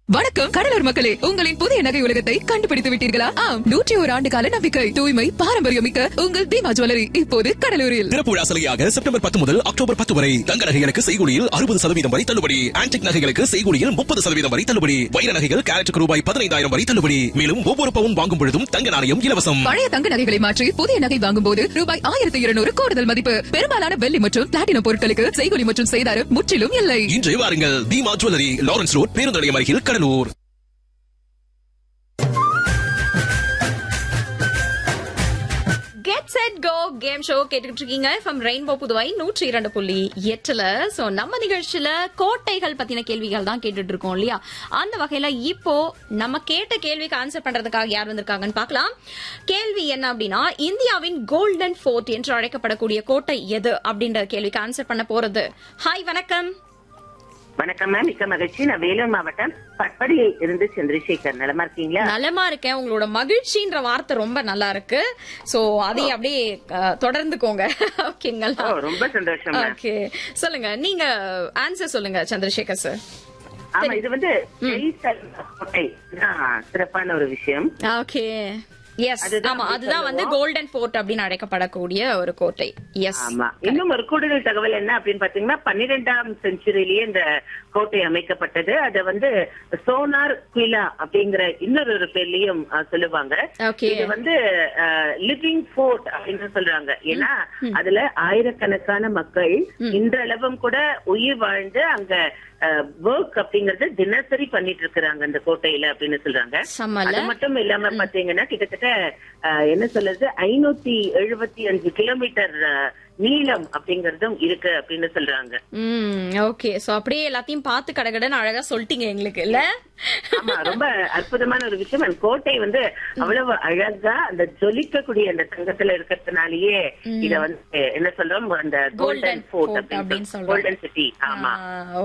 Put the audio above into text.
வணக்கம் கடலூர் மக்களே உங்களின் புதிய நகை உலகத்தை கண்டுபிடித்து விட்டீர்களா ஆம் நூற்றி ஒரு ஆண்டு கால நம்பிக்கை தூய்மை பாரம்பரியம் மிக்க உங்கள் பீமா ஜுவல்லரி இப்போது கடலூரில் திறப்பு விழா சலுகையாக செப்டம்பர் பத்து முதல் அக்டோபர் பத்து வரை தங்க நகைகளுக்கு செய்கூலியில் அறுபது சதவீதம் வரை தள்ளுபடி ஆன்டிக் நகைகளுக்கு செய்கூலியில் முப்பது சதவீதம் வரை தள்ளுபடி வைர நகைகள் கேரட்டுக்கு ரூபாய் பதினைந்தாயிரம் வரை தள்ளுபடி மேலும் ஒவ்வொரு பவுன் வாங்கும் பொழுதும் தங்க நாணயம் இலவசம் பழைய தங்க நகைகளை மாற்றி புதிய நகை வாங்கும் போது ரூபாய் ஆயிரத்தி இருநூறு கூடுதல் மதிப்பு பெரும்பாலான வெள்ளி மற்றும் பிளாட்டினம் பொருட்களுக்கு செய்கூலி மற்றும் செய்தாரம் முற்றிலும் இல்லை இன்று வாருங்கள் தீமா ஜுவல்லரி லாரன்ஸ் ரோட் பேருந்து நிலையம் அருகில் Cuddalore get set go game show கேட்டுக்கிட்டு இருக்கீங்க ஃப்ரம் ரெயின்போ புதுவை நூற்றி இரண்டு புள்ளி எட்டுல சோ நம்ம நிகழ்ச்சியில கோட்டைகள் பத்தின கேள்விகள் தான் கேட்டுட்டு இருக்கோம் இல்லையா அந்த வகையில இப்போ நம்ம கேட்ட கேள்விக்கு ஆன்சர் பண்றதுக்காக யார் வந்திருக்காங்கன்னு பார்க்கலாம் கேள்வி என்ன அப்படின்னா இந்தியாவின் கோல்டன் ஃபோர்ட் என்று அழைக்கப்படக்கூடிய கோட்டை எது அப்படின்ற கேள்விக்கு ஆன்சர் பண்ண போறது ஹாய் வணக்கம் வணக்கம் மேம் மிக்க மகிழ்ச்சி நான் வேலூர் மாவட்டம் பட்படியில் இருந்து சந்திரசேகர் நலமா இருக்கீங்களா நலமா இருக்கேன் உங்களோட மகிழ்ச்சின்ற வார்த்தை ரொம்ப நல்லா இருக்கு சோ அதையும் அப்படியே அஹ், தொடர்ந்துக்கோங்க ஓ ஓகேங்களா ரொம்ப சந்தோஷம் மேம் ஓகே சொல்லுங்க நீங்க ஆன்சர் சொல்லுங்க சந்திரசேகர் சார் ஆமா இது வந்து ஜெய்சல் கோட்டை தான் சிறப்பான ஒரு விஷயம் ஓகே எஸ் அதுதான் ஆமா அப்படி அதுதான் வந்து சொல்லுவோம். கோல்டன் ஃபோர்ட் அப்படின்னு அழைக்கப்படக்கூடிய ஒரு கோட்டை எஸ் ஆமா இன்னும் ஒரு கூடுதல் தகவல் என்ன அப்படின்னு பாத்தீங்கன்னா பன்னிரெண்டாம் செஞ்சுரியிலேயே இந்த கோட்டை அமைக்கப்பட்டது அத வந்து சோனார் குயிலா அப்படிங்கிற இன்னொரு ஒரு பேர்லயும் அஹ், சொல்லுவாங்க Okay. இது வந்து லிவிங் ஃபோர்ட் அப்படின்னு சொல்றாங்க ஏன்னா அதுல ஆயிரக்கணக்கான மக்கள் இன்றளவும் கூட உயிர் வாழ்ந்து அங்க ஒர்க் அப்படிங்கறது தினசரி பண்ணிட்டு இருக்கிறாங்க அந்த கோட்டையில அப்படின்னு சொல்றாங்க செம்மல அது மட்டும் இல்லாம பாத்தீங்கன்னா கிட்டத்தட்ட அஹ், என்ன சொல்றது ஐநூத்தி எழுபத்தி அஞ்சு கிலோமீட்டர் அஹ், நீளம் அப்படிங்கறதும் இருக்கு அப்படின்னு சொல்றாங்க ம் ஓகே சோ அப்படியே எல்லாத்தையும் பார்த்து கடகடன்னு அழகா சொல்லிட்டீங்க எங்களுக்கு இல்ல ஆமா ரொம்ப அற்புதமான ஒரு விஷயம் அந்த கோட்டை வந்து அவ்வளவு அழகா அந்த ஜொலிக்கக்கூடிய அந்த தங்கத்துல இருக்கிறதுனாலயே இத வந்து என்ன சொல்றோம் அந்த Golden கோல்டன் ஃபோர்ட் Fort அப்படின்னு அப்படின்னு சொல்றோம். கோல்டன் சிட்டி ஆமா ஆ,